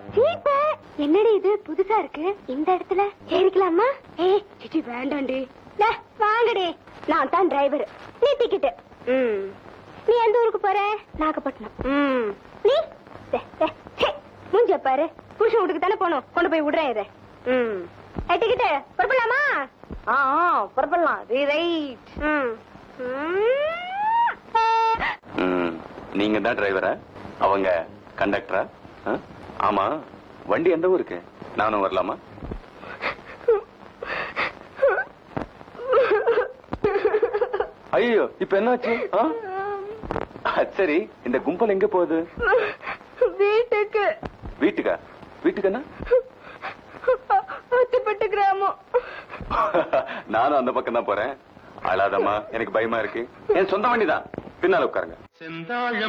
சீப்பு என்னடி இது புதுசா இருக்கு இந்த இடத்துல ஏறிக்கலாமா ஏய் சிச்சி வேண்டாண்டி ல, வாங்கடி நான் தான் டிரைவர் நீ டிக்கெட் ம் நீ எந்த ஊருக்கு போற நாகப்பட்டினம் ம் நீ டே, டே, ச்சே, மூஞ்ச பாரு புருஷன் வீட்டுக்கு தானே போகணும் கொண்டு போய் விடுறேன் இதை ம் ஏ டிக்கெட் புறப்படலாமா ஆ ஆ, புறப்படலாம் ரி ரைட் ம் ம். ம், நீங்க தான் டிரைவரா அவங்க கண்டக்டரா ஆ? ஆமா வண்டி எந்த ஊருக்கு நானும் வரலாமா ஐயோ இப்ப என்னாச்சு ஆ? ஆ, சரி இந்த கும்பல் எங்க போகுது வீட்டுக்கு வீட்டுக்கா வீட்டுக்கு என்ன அத்திப்பட்டு கிராமம் நானும் அந்த பக்கம் தான் போறேன் அழாதம்மா எனக்கு பயமா இருக்கு என் சொந்த வண்டி தான் பின்னால உட்காருங்க செந்தாழம்